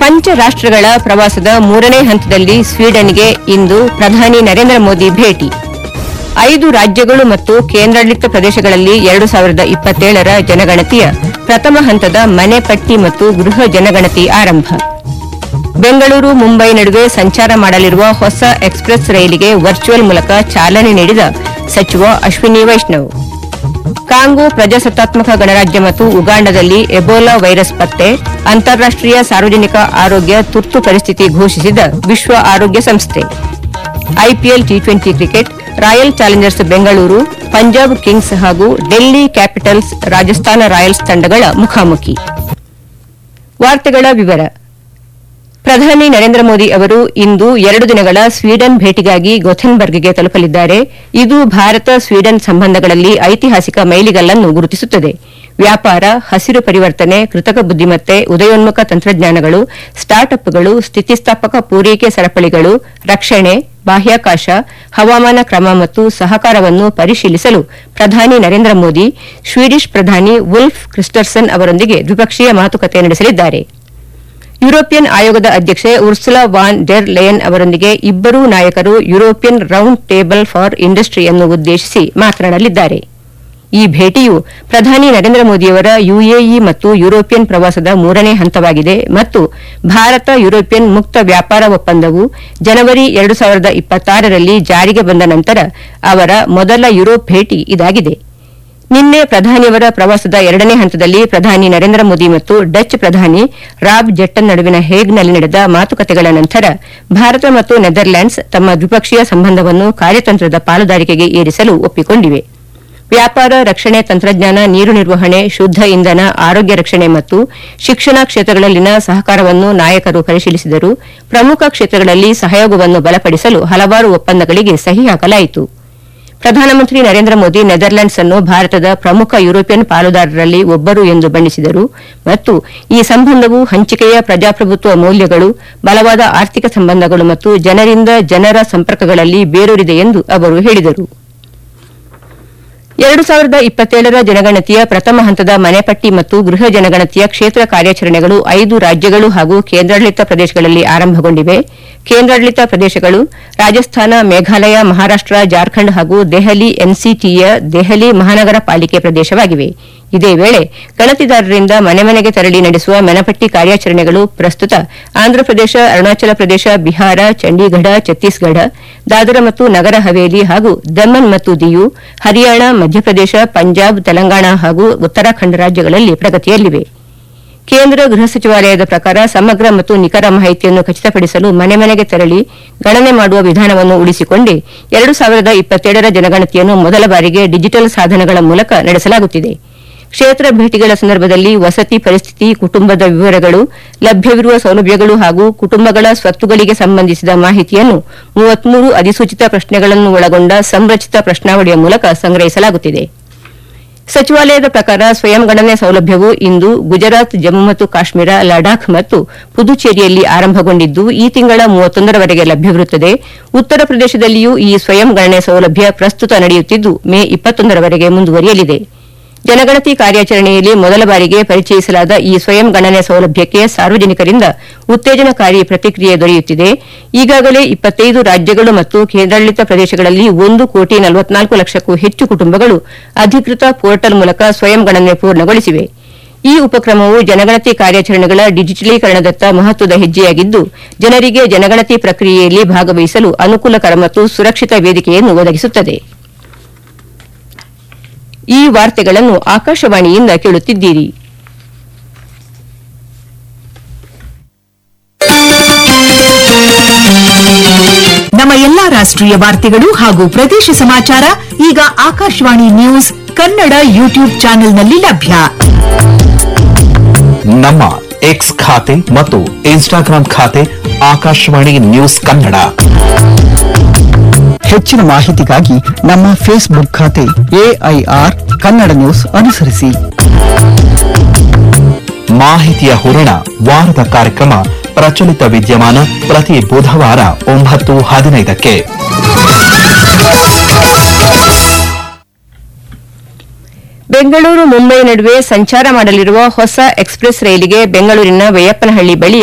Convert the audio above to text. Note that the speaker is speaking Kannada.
ಪಂಚ ರಾಷ್ಟ್ರಗಳ ಪ್ರವಾಸದ ಮೂರನೇ ಹಂತದಲ್ಲಿ ಸ್ವೀಡನ್ಗೆ ಇಂದು ಪ್ರಧಾನಿ ನರೇಂದ್ರ ಮೋದಿ ಭೇಟಿ ಐದು ರಾಜ್ಯಗಳು ಮತ್ತು ಕೇಂದ್ರಾಡಳಿತ ಪ್ರದೇಶಗಳಲ್ಲಿ ಎರಡು ಸಾವಿರದ ಇಪ್ಪತ್ತೇಳರ ಜನಗಣತಿಯ ಪ್ರಥಮ ಹಂತದ ಮನೆ ಪಟ್ಟಿ ಮತ್ತು ಗೃಹ ಜನಗಣತಿ ಆರಂಭ ಬೆಂಗಳೂರು ಮುಂಬೈ ನಡುವೆ ಸಂಚಾರ ಮಾಡಲಿರುವ ಹೊಸ ಎಕ್ಸ್ಪ್ರೆಸ್ ರೈಲಿಗೆ ವರ್ಚುವಲ್ ಮೂಲಕ ಚಾಲನೆ ನೀಡಿದ ಸಚಿವ ಅಶ್ವಿನಿ ವೈಷ್ಣವ್ ಕಾಂಗೋ ಪ್ರಜಾಸತ್ತಾತ್ಮಕ ಗಣರಾಜ್ಯ ಮತ್ತು ಉಗಾಂಡದಲ್ಲಿ ಎಬೋಲಾ ವೈರಸ್ ಪತ್ತೆ ಅಂತಾರಾಷ್ಟೀಯ ಸಾರ್ವಜನಿಕ ಆರೋಗ್ಯ ತುರ್ತು ಪರಿಸ್ಥಿತಿ ಘೋಷಿಸಿದ ವಿಶ್ವ ಆರೋಗ್ಯ ಸಂಸ್ಥೆ IPL T twenty cricket Royal Challengers Bengaluru Punjab Kings ಹಾಗೂ ಡೆಲ್ಲಿ ಕ್ಯಾಪಿಟಲ್ಸ್ ರಾಜಸ್ಥಾನ ರಾಯಲ್ಸ್ ತಂಡಗಳ ಮುಖಾಮುಖಿ ವಾರ್ತೆಗಳ ವಿವರ ಪ್ರಧಾನಿ ನರೇಂದ್ರ ಮೋದಿ ಅವರು ಇಂದು ಎರಡು ದಿನಗಳ ಸ್ವೀಡನ್ ಭೇಟಿಗಾಗಿ ಗೊಥೆನ್ಬರ್ಗ್ಗೆ ತಲುಪಲಿದ್ದಾರೆ ಇದು ಭಾರತ ಸ್ವೀಡನ್ ಸಂಬಂಧಗಳಲ್ಲಿ ಐತಿಹಾಸಿಕ ಮೈಲಿಗಲ್ಲನ್ನು ಗುರುತಿಸುತ್ತದೆ ವ್ಯಾಪಾರ ಹಸಿರು ಪರಿವರ್ತನೆ ಕೃತಕ ಬುದ್ದಿಮತ್ತೆ ಉದಯೋನ್ಮುಖ ತಂತ್ರಜ್ಞಾನಗಳು ಸ್ಟಾರ್ಟ್ಅಪ್ಗಳು ಸ್ಥಿತಿಸ್ಥಾಪಕ ಪೂರೈಕೆ ಸರಪಳಿಗಳು ರಕ್ಷಣೆ ಬಾಹ್ಯಾಕಾಶ ಹವಾಮಾನ ಕ್ರಮ ಮತ್ತು ಸಹಕಾರವನ್ನು ಪರಿಶೀಲಿಸಲು ಪ್ರಧಾನಿ ನರೇಂದ್ರ ಮೋದಿ ಸ್ವೀಡಿಷ್ ಪ್ರಧಾನಿ ವುಲ್ಫ್ ಕ್ರಿಸ್ಟರ್ಸನ್ ಅವರೊಂದಿಗೆ ದ್ವಿಪಕ್ಷೀಯ ಮಾತುಕತೆ ನಡೆಸಲಿದ್ದಾರೆ ಯುರೋಪಿಯನ್ ಆಯೋಗದ ಅಧ್ಯಕ್ಷೆ ಉರ್ಸುಲಾ ವಾನ್ ಡೆರ್ ಲೆಯನ್ ಅವರೊಂದಿಗೆ ಇಬ್ಬರೂ ನಾಯಕರು ಯುರೋಪಿಯನ್ ರೌಂಡ್ ಟೇಬಲ್ ಫಾರ್ ಇಂಡಸ್ಟ್ರಿಯನ್ನು ಉದ್ದೇಶಿಸಿ ಮಾತನಾಡಲಿದ್ದಾರೆ ಈ ಭೇಟಿಯು ಪ್ರಧಾನಿ ನರೇಂದ್ರ ಮೋದಿಯವರ ಯುಎಇ ಮತ್ತು ಯುರೋಪಿಯನ್ ಪ್ರವಾಸದ ಮೂರನೇ ಹಂತವಾಗಿದೆ ಮತ್ತು ಭಾರತ ಯುರೋಪಿಯನ್ ಮುಕ್ತ ವ್ಯಾಪಾರ ಒಪ್ಪಂದವು ಜನವರಿ ಎರಡು ಸಾವಿರದ ಇಪ್ಪತ್ತಾರರಲ್ಲಿ ಜಾರಿಗೆ ಬಂದ ನಂತರ ಅವರ ಮೊದಲ ಯುರೋಪ್ ಭೇಟಿ ಇದಾಗಿದೆ ನಿನ್ನೆ ಪ್ರಧಾನಿಯವರ ಪ್ರವಾಸದ ಎರಡನೇ ಹಂತದಲ್ಲಿ ಪ್ರಧಾನಿ ನರೇಂದ್ರ ಮೋದಿ ಮತ್ತು ಡಚ್ ಪ್ರಧಾನಿ ರಾಬ್ ಜೆಟ್ಟನ್ ನಡುವಿನ ಹೇಗ್ನಲ್ಲಿ ನಡೆದ ಮಾತುಕತೆಗಳ ನಂತರ ಭಾರತ ಮತ್ತು ನೆದರ್ಲ್ಯಾಂಡ್ಸ್ ತಮ್ಮ ದ್ವಿಪಕ್ಷೀಯ ಸಂಬಂಧವನ್ನು ಕಾರ್ಯತಂತ್ರದ ಪಾಲುದಾರಿಕೆಗೆ ಏರಿಸಲು ಒಪ್ಪಿಕೊಂಡಿವೆ ವ್ಯಾಪಾರ ರಕ್ಷಣೆ ತಂತ್ರಜ್ಞಾನ ನೀರು ನಿರ್ವಹಣೆ ಶುದ್ದ ಇಂಧನ ಆರೋಗ್ಯ ರಕ್ಷಣೆ ಮತ್ತು ಶಿಕ್ಷಣ ಕ್ಷೇತ್ರಗಳಲ್ಲಿನ ಸಹಕಾರವನ್ನು ನಾಯಕರು ಪರಿಶೀಲಿಸಿದರು ಪ್ರಮುಖ ಕ್ಷೇತ್ರಗಳಲ್ಲಿ ಸಹಯೋಗವನ್ನು ಬಲಪಡಿಸಲು ಹಲವಾರು ಒಪ್ಪಂದಗಳಿಗೆ ಸಹಿ ಹಾಕಲಾಯಿತು ಪ್ರಧಾನಮಂತ್ರಿ ನರೇಂದ್ರ ಮೋದಿ ನೆದರ್ಲ್ಯಾಂಡ್ಸ್ ಅನ್ನು ಭಾರತದ ಪ್ರಮುಖ ಯುರೋಪಿಯನ್ ಪಾಲುದಾರರಲ್ಲಿ ಒಬ್ಬರು ಎಂದು ಬಣ್ಣಿಸಿದರು ಮತ್ತು ಈ ಸಂಬಂಧವು ಹಂಚಿಕೆಯ ಪ್ರಜಾಪ್ರಭುತ್ವ ಮೌಲ್ಯಗಳು ಬಲವಾದ ಆರ್ಥಿಕ ಸಂಬಂಧಗಳು ಮತ್ತು ಜನರಿಂದ ಜನರ ಸಂಪರ್ಕಗಳಲ್ಲಿ ಬೇರೂರಿದೆ ಎಂದು ಅವರು ಹೇಳಿದರು ಎರಡು ಸಾವಿರದ ಇಪ್ಪತ್ತೇಳರ ಜನಗಣತಿಯ ಪ್ರಥಮ ಹಂತದ ಮನೆಪಟ್ಟಿ ಮತ್ತು ಗೃಹ ಜನಗಣತಿಯ ಕ್ಷೇತ್ರ ಕಾರ್ಯಾಚರಣೆಗಳು ಐದು ರಾಜ್ಯಗಳು ಹಾಗೂ ಕೇಂದ್ರಾಡಳಿತ ಪ್ರದೇಶಗಳಲ್ಲಿ ಆರಂಭಗೊಂಡಿವೆ ಕೇಂದ್ರಾಡಳಿತ ಪ್ರದೇಶಗಳು ರಾಜಸ್ಥಾನ ಮೇಘಾಲಯ ಮಹಾರಾಷ್ಟ ಜಾರ್ಖಂಡ್ ಹಾಗೂ ದೆಹಲಿ ಎನ್ಸಿಟಿಯ ದೆಹಲಿ ಮಹಾನಗರ ಪಾಲಿಕೆ ಪ್ರದೇಶವಾಗಿವೆ ಇದೇ ವೇಳೆ ಗಣತಿದಾರರಿಂದ ಮನೆ ಮನೆಗೆ ತೆರಳಿ ನಡೆಸುವ ಮನೆಪಟ್ಟಿ ಕಾರ್ಯಾಚರಣೆಗಳು ಪ್ರಸ್ತುತ ಆಂಧ್ರಪ್ರದೇಶ ಅರುಣಾಚಲ ಪ್ರದೇಶ ಬಿಹಾರ ಚಂಡೀಗಢ ಛತ್ತೀಸ್ಗಢ ದಾದರ ಮತ್ತು ನಗರ ಹವೇಲಿ ಹಾಗೂ ದಮನ್ ಮತ್ತು ದಿಯು ಹರಿಯಾಣ ಮಧ್ಯಪ್ರದೇಶ ಪಂಜಾಬ್ ತೆಲಂಗಾಣ ಹಾಗೂ ಉತ್ತರಾಖಂಡ ರಾಜ್ಯಗಳಲ್ಲಿ ಪ್ರಗತಿಯಲ್ಲಿವೆ ಕೇಂದ್ರ ಗೃಹ ಸಚಿವಾಲಯದ ಪ್ರಕಾರ ಸಮಗ್ರ ಮತ್ತು ನಿಖರ ಮಾಹಿತಿಯನ್ನು ಖಚಿತಪಡಿಸಲು ಮನೆ ಮನೆಗೆ ತೆರಳಿ ಗಣನೆ ಮಾಡುವ ವಿಧಾನವನ್ನು ಉಳಿಸಿಕೊಂಡೇ ಎರಡು ಸಾವಿರದ ಇಪ್ಪತ್ತೇಳರ ಜನಗಣತಿಯನ್ನು ಮೊದಲ ಬಾರಿಗೆ ಡಿಜಿಟಲ್ ಸಾಧನಗಳ ಮೂಲಕ ನಡೆಸಲಾಗುತ್ತಿದೆ ಕ್ಷೇತ್ರ ಭೇಟಿಗಳ ಸಂದರ್ಭದಲ್ಲಿ ವಸತಿ ಪರಿಸ್ಥಿತಿ ಕುಟುಂಬದ ವಿವರಗಳು ಲಭ್ಯವಿರುವ ಸೌಲಭ್ಯಗಳು ಹಾಗೂ ಕುಟುಂಬಗಳ ಸ್ವತ್ತುಗಳಿಗೆ ಸಂಬಂಧಿಸಿದ ಮಾಹಿತಿಯನ್ನು ಮೂವತ್ಮೂರು ಅಧಿಸೂಚಿತ ಪ್ರಶ್ನೆಗಳನ್ನು ಒಳಗೊಂಡ ಸಂರಚಿತ ಪ್ರಶ್ನಾವಳಿಯ ಮೂಲಕ ಸಂಗ್ರಹಿಸಲಾಗುತ್ತಿದೆ ಸಚಿವಾಲಯದ ಪ್ರಕಾರ ಸ್ವಯಂ ಗಣನೆ ಸೌಲಭ್ಯವು ಇಂದು ಗುಜರಾತ್ ಜಮ್ಮು ಮತ್ತು ಕಾಶ್ಮೀರ ಲಡಾಖ್ ಮತ್ತು ಪುದುಚೇರಿಯಲ್ಲಿ ಆರಂಭಗೊಂಡಿದ್ದು ಈ ತಿಂಗಳ ಮೂವತ್ತೊಂದರವರೆಗೆ ಲಭ್ಯವಿರುತ್ತದೆ ಉತ್ತರ ಪ್ರದೇಶದಲ್ಲಿಯೂ ಈ ಸ್ವಯಂ ಗಣನೆ ಸೌಲಭ್ಯ ಪ್ರಸ್ತುತ ನಡೆಯುತ್ತಿದ್ದು ಮೇ ಇಪ್ಪತ್ತೊಂದರವರೆಗೆ ಮುಂದುವರಿಯಲಿದೆ ಜನಗಣತಿ ಕಾರ್ಯಾಚರಣೆಯಲ್ಲಿ ಮೊದಲ ಬಾರಿಗೆ ಪರಿಚಯಿಸಲಾದ ಈ ಸ್ವಯಂ ಗಣನೆ ಸೌಲಭ್ಯಕ್ಕೆ ಸಾರ್ವಜನಿಕರಿಂದ ಉತ್ತೇಜನಕಾರಿ ಪ್ರತಿಕ್ರಿಯೆ ದೊರೆಯುತ್ತಿದೆ ಈಗಾಗಲೇ ಇಪ್ಪತ್ತೈದು ರಾಜ್ಯಗಳು ಮತ್ತು ಕೇಂದ್ರಾಡಳಿತ ಪ್ರದೇಶಗಳಲ್ಲಿ ಒಂದು ಕೋಟಿ ನಲವತ್ನಾಲ್ಕು ಲಕ್ಷಕ್ಕೂ ಹೆಚ್ಚು ಕುಟುಂಬಗಳು ಅಧಿಕೃತ ಪೋರ್ಟಲ್ ಮೂಲಕ ಸ್ವಯಂ ಗಣನೆ ಪೂರ್ಣಗೊಳಿಸಿವೆ ಈ ಉಪಕ್ರಮವು ಜನಗಣತಿ ಕಾರ್ಯಾಚರಣೆಗಳ ಡಿಜಿಟಲೀಕರಣದತ್ತ ಮಹತ್ವದ ಹೆಜ್ಜೆಯಾಗಿದ್ದು ಜನರಿಗೆ ಜನಗಣತಿ ಪ್ರಕ್ರಿಯೆಯಲ್ಲಿ ಭಾಗವಹಿಸಲು ಅನುಕೂಲಕರ ಮತ್ತು ಸುರಕ್ಷಿತ ವೇದಿಕೆಯನ್ನು ಒದಗಿಸುತ್ತದೆ ಈ ವಾರ್ತೆಗಳನ್ನು ಆಕಾಶವಾಣಿಯಿಂದ ಕೇಳುತ್ತಿದ್ದೀರಿ ನಮ್ಮ ಎಲ್ಲಾ ರಾಷ್ಟ್ರೀಯ ವಾರ್ತೆಗಳು ಹಾಗೂ ಪ್ರದೇಶ ಸಮಾಚಾರ ಈಗ ಆಕಾಶವಾಣಿ ನ್ಯೂಸ್ ಕನ್ನಡ ಯೂಟ್ಯೂಬ್ ಚಾನೆಲ್ನಲ್ಲಿ ಲಭ್ಯ ನಮ್ಮ ಎಕ್ಸ್ ಖಾತೆ ಮತ್ತು ಇನ್ಸ್ಟಾಗ್ರಾಂ ಖಾತೆ ಆಕಾಶವಾಣಿ ನ್ಯೂಸ್ ಕನ್ನಡ ಹೆಚ್ಚಿನ ಮಾಹಿತಿಗಾಗಿ ನಮ್ಮ ಫೇಸ್ಬುಕ್ ಖಾತೆ ಎಐಆರ್ ಕನ್ನಡ ನ್ಯೂಸ್ ಅನುಸರಿಸಿ ಮಾಹಿತಿಯ ಹೂರಣ ವಾರದ ಕಾರ್ಯಕ್ರಮ ಪ್ರಚಲಿತ ವಿದ್ಯಮಾನ ಪ್ರತಿ ಬುಧವಾರ ಒಂಬತ್ತು ಹದಿನೈದಕ್ಕೆ ಬೆಂಗಳೂರು ಮುಂಬೈ ನಡುವೆ ಸಂಚಾರ ಮಾಡಲಿರುವ ಹೊಸ ಎಕ್ಸ್ಪ್ರೆಸ್ ರೈಲಿಗೆ ಬೆಂಗಳೂರಿನ ಬೈಯಪ್ಪನಹಳ್ಳಿ ಬಳಿ